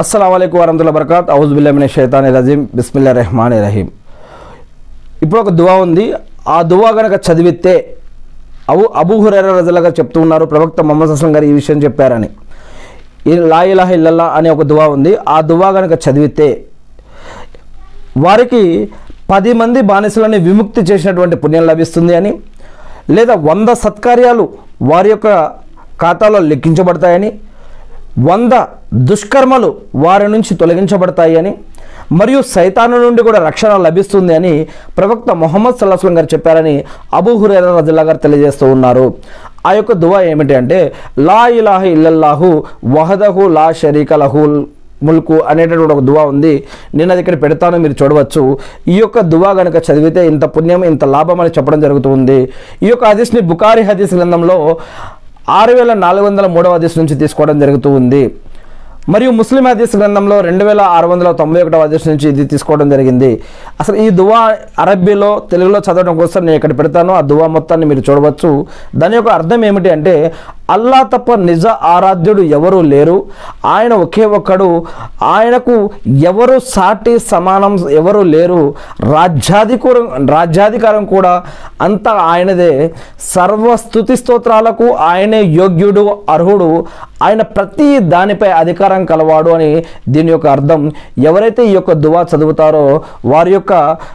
అస్సలం అయికు వరహతుల్లా బరకాత్ ఔజుబుల్లామిన షైతాని రజీం బిస్మిల్లా రెహమాన్ రహీం ఇప్పుడు ఒక దువా ఉంది ఆ దువా గనక చదివితే అబు అబూ హురైర రజలుగా చెప్తూ ఉన్నారు ప్రవక్త మొహమ్మద్ అస్లం గారు ఈ విషయం చెప్పారని ఈ లా ఇలాహ ఇల్లల్లా అనే ఒక దువా ఉంది ఆ దువా గనక చదివితే వారికి పది మంది బానిసలని విముక్తి చేసినటువంటి పుణ్యం లభిస్తుంది అని లేదా వంద సత్కార్యాలు వారి యొక్క ఖాతాలో లెక్కించబడతాయని వంద దుష్కర్మలు వారి నుంచి తొలగించబడతాయి అని మరియు సైతాను నుండి కూడా రక్షణ లభిస్తుంది అని ప్రవక్త మొహమ్మద్ సల్లాహం గారు చెప్పారని అబూ హురేర రజల్లా గారు తెలియజేస్తూ ఉన్నారు ఆ యొక్క దువా ఏమిటి అంటే లా ఇలాహ ఇల్లల్లాహు వహదహు లా షరీక లహు ముల్కు అనేటటువంటి ఒక దువా ఉంది నేను అది ఇక్కడ పెడతాను మీరు చూడవచ్చు ఈ యొక్క దువా గనుక చదివితే ఇంత పుణ్యం ఇంత లాభం అని చెప్పడం జరుగుతుంది ఈ యొక్క హదీస్ని బుకారి హదీస్ గ్రంథంలో ఆరు వేల నాలుగు వందల మూడవ హదీస్ నుంచి తీసుకోవడం జరుగుతూ ఉంది మరియు ముస్లిం హదీస్ గ్రంథంలో రెండు వేల ఆరు వందల తొంభై ఒకటవ హదీస్ నుంచి ఇది తీసుకోవడం జరిగింది అసలు ఈ దువా అరబ్బీలో తెలుగులో చదవడం కోసం నేను ఇక్కడ పెడతాను ఆ దువా మొత్తాన్ని మీరు చూడవచ్చు దాని యొక్క అర్థం ఏమిటి అంటే అల్లా తప్ప నిజ ఆరాధ్యుడు ఎవరు లేరు ఆయన ఒకే ఒక్కడు ఆయనకు ఎవరు సాటి సమానం ఎవరు లేరు రాజ్యాధికారం రాజ్యాధికారం కూడా అంతా ఆయనదే సర్వ స్తుతి స్తోత్రాలకు ఆయనే యోగ్యుడు అర్హుడు ఆయన ప్రతి దానిపై అధికారం కలవాడు అని దీని యొక్క అర్థం ఎవరైతే ఈ యొక్క దువా చదువుతారో వారి యొక్క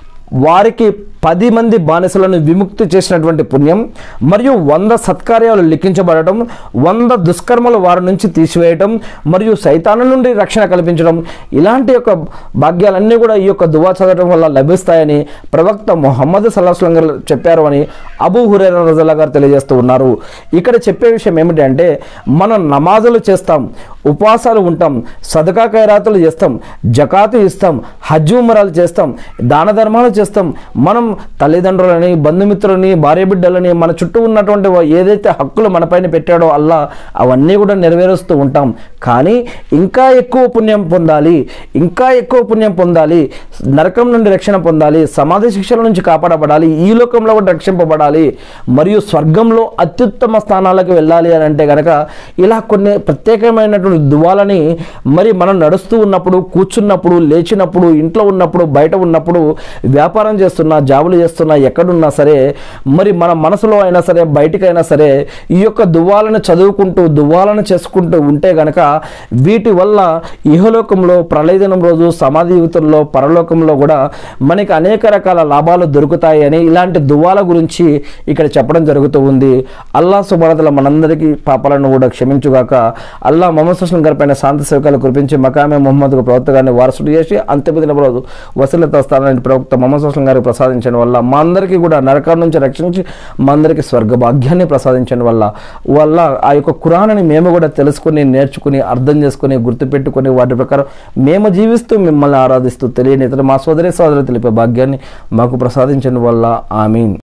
వారికి పది మంది బానిసలను విముక్తి చేసినటువంటి పుణ్యం మరియు వంద సత్కార్యాలు లిఖించబడటం వంద దుష్కర్మలు వారి నుంచి తీసివేయటం మరియు సైతాను నుండి రక్షణ కల్పించడం ఇలాంటి యొక్క భాగ్యాలన్నీ కూడా ఈ యొక్క దువా చదవడం వల్ల లభిస్తాయని ప్రవక్త మొహమ్మద్ సల్లాహం గారు చెప్పారు అని అబూ హురేర రజల్లా గారు తెలియజేస్తూ ఉన్నారు ఇక్కడ చెప్పే విషయం ఏమిటి అంటే మనం నమాజులు చేస్తాం ఉపవాసాలు ఉంటాం సదకా ఖైరాతులు చేస్తాం జకాతు ఇస్తాం హజ్ ఉమరాలు చేస్తాం దాన ధర్మాలు చేస్తాం మనం తల్లిదండ్రులని బంధుమిత్రులని భార్య బిడ్డలని మన చుట్టూ ఉన్నటువంటి వా- ఏదైతే హక్కులు మనపైన పెట్టాడో అల్లా అవన్నీ కూడా నెరవేరుస్తూ ఉంటాం కానీ ఇంకా ఎక్కువ పుణ్యం పొందాలి ఇంకా ఎక్కువ పుణ్యం పొందాలి నరకం నుండి రక్షణ పొందాలి సమాధి శిక్షల నుంచి కాపాడబడాలి ఈ లోకంలో కూడా రక్షింపబడాలి మరియు స్వర్గంలో అత్యుత్తమ స్థానాలకు వెళ్ళాలి అని అంటే కనుక ఇలా కొన్ని ప్రత్యేకమైనటువంటి దువాలని మరి మనం నడుస్తూ ఉన్నప్పుడు కూర్చున్నప్పుడు లేచినప్పుడు ఇంట్లో ఉన్నప్పుడు బయట ఉన్నప్పుడు వ్యాపారం చేస్తున్నా జాబులు చేస్తున్నా ఎక్కడున్నా సరే మరి మన మనసులో అయినా సరే బయటికైనా సరే ఈ యొక్క దువ్వాలను చదువుకుంటూ దువ్వాలను చేసుకుంటూ ఉంటే గనక వీటి వల్ల ఇహలోకంలో ప్రళయదినం రోజు సమాధి యువతుల్లో పరలోకంలో కూడా మనకి అనేక రకాల లాభాలు దొరుకుతాయి అని ఇలాంటి దువ్వాల గురించి ఇక్కడ చెప్పడం జరుగుతూ ఉంది అల్లా సుబానతల మనందరికీ పాపాలను కూడా క్షమించుగాక అల్లా మొహమ్మద్ సుస్లం గారి పైన శాంతి సేవకాలు కురిపించి మకామే మొహమ్మద్కు ప్రవక్త గారిని వారసుడు చేసి అంతిమ దిన రోజు వసీలత స్థానాన్ని ప్రవక్త మొహమ్మద్ సుస్లం గారికి ప్రసాదించడం వల్ల మా అందరికీ కూడా నరకం నుంచి రక్షించి మా అందరికీ స్వర్గ భాగ్యాన్ని ప్రసాదించడం వల్ల వల్ల ఆ యొక్క కురాన్ని మేము కూడా తెలుసుకుని నేర్చుకుని అర్థం చేసుకుని గుర్తుపెట్టుకుని వాటి ప్రకారం మేము జీవిస్తూ మిమ్మల్ని ఆరాధిస్తూ తెలియని ఇతర మా సోదరి సోదరు తెలిపే భాగ్యాన్ని మాకు ప్రసాదించడం వల్ల ఆమీన్